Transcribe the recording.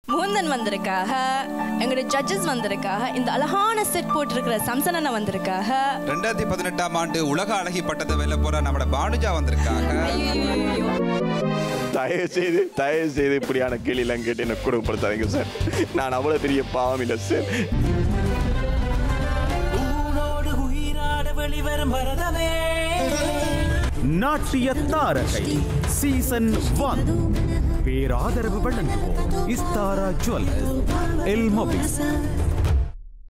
முகுந்தன் வந்திருக்காக எங்களுடைய ஜட்ஜஸ் வந்திருக்காக இந்த அழகான செட் போட்டிருக்கிற சம்சனனை வந்திருக்காக ரெண்டாயிரத்தி பதினெட்டாம் ஆண்டு உலக அழகி பட்டத்தை வெல்ல போற நம்மட பானுஜா வந்திருக்காங்க ஐயையையோ. தயவு செய்து தயவு செய்து இப்படியான கேள்வியெல்லாம் கேட்டு எனக்கு கொடுப்படுத்தாதீங்க சார் நான் அவ்வளோ பெரிய பாவம் இல்லை சார் ஊனோடு உயிராட வெளிவரும் பரதமே நாட்டிய தாரகை சீசன் ஒன் பேராதரவு வழங்குவோம் இஸ்தாரா ஜுவல்லர்ஸ் எல் மொபிஸ்